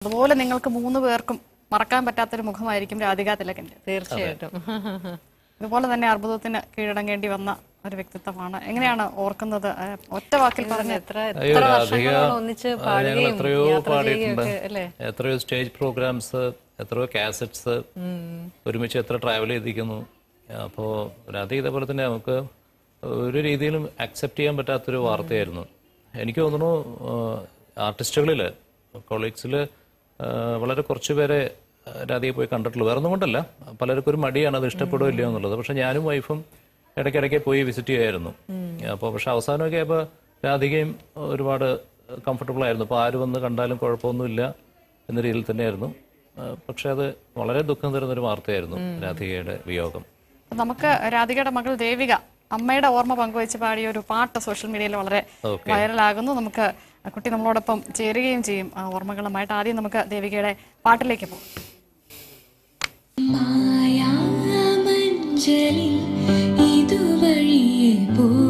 അതുപോലെ നിങ്ങൾക്ക് മൂന്ന് പേർക്കും മറക്കാൻ പറ്റാത്തൊരു മുഖമായിരിക്കും രാധിക തിലകന്റെ തീർച്ചയായിട്ടും ഇതുപോലെ തന്നെ അർബുദത്തിന് കീഴടങ്ങേണ്ടി വന്ന ഒരു വ്യക്തിത്വമാണ് എങ്ങനെയാണ് ഓർക്കുന്നത് ആ, ഒറ്റ വാക്കിൽ പറഞ്ഞ എത്ര അയ്യോ എത്ര രാധിക വർഷങ്ങളോളം ഒന്നിച്ച് അത് ഞങ്ങൾ പാടുകയും എത്രയോ യാത്ര പാടിയിട്ടുണ്ട് ചെയ്യുകയൊക്കെ അല്ലേ എത്രയോ സ്റ്റേജ് പ്രോഗ്രാംസ് എത്രയോ കാസറ്റ്സ് ഒരുമിച്ച് എത്ര ട്രാവൽ ചെയ്തിരിക്കുന്നു അപ്പോൾ രാധിക ഇതേപോലെ തന്നെ നമുക്ക് ഒരു രീതിയിലും അക്സെപ്റ്റ് ചെയ്യാൻ പറ്റാത്തൊരു വാർത്തയായിരുന്നു എനിക്ക് തോന്നുന്നു ആർട്ടിസ്റ്റുകളിൽ കൊളീഗ്സിൽ വളരെ കുറച്ച് പേരെ ആ, രാധികയെ പോയി കണ്ടിട്ടുള്ളൂ വേറെ ഒന്നും കൊണ്ടല്ല പലർക്കും ഒരു മടിയാണ് അത് ഇഷ്ടപ്പെടുമോ ഇല്ലയോ എന്നുള്ളത് പക്ഷെ ഞാനും വൈഫും ഇടയ്ക്കിടയ്ക്ക് പോയി വിസിറ്റ് ചെയ്യുമായിരുന്നു അപ്പോൾ പക്ഷെ അവസാനമൊക്കെ ആയപ്പോൾ രാധികയും ഒരുപാട് കംഫർട്ടബിൾ ആയിരുന്നു അപ്പോൾ ആര് വന്ന് കണ്ടാലും കുഴപ്പമൊന്നുമില്ല എന്ന രീതിയിൽ തന്നെയായിരുന്നു ആ, പക്ഷെ അത് വളരെ ദുഃഖം തരുന്ന ഒരു വാർത്തയായിരുന്നു രാധികയുടെ വിയോഗം അപ്പൊ നമുക്ക് രാധികയുടെ മകൾ ദേവിക അമ്മയുടെ ഓർമ്മ പങ്കുവെച്ച് പാടിയ ഒരു പാട്ട് സോഷ്യൽ മീഡിയയിൽ വളരെ Okay. വൈറലാകുന്നു നമുക്ക് ആ കുട്ടി നമ്മളോടൊപ്പം ചേരുകയും ചെയ്യും ആ ഓർമ്മകളുമായിട്ട് ആദ്യം നമുക്ക് ദേവികയുടെ പാട്ടിലേക്ക് പോകും മായാമഞ്ജലി ഇതുവഴിയെ പോ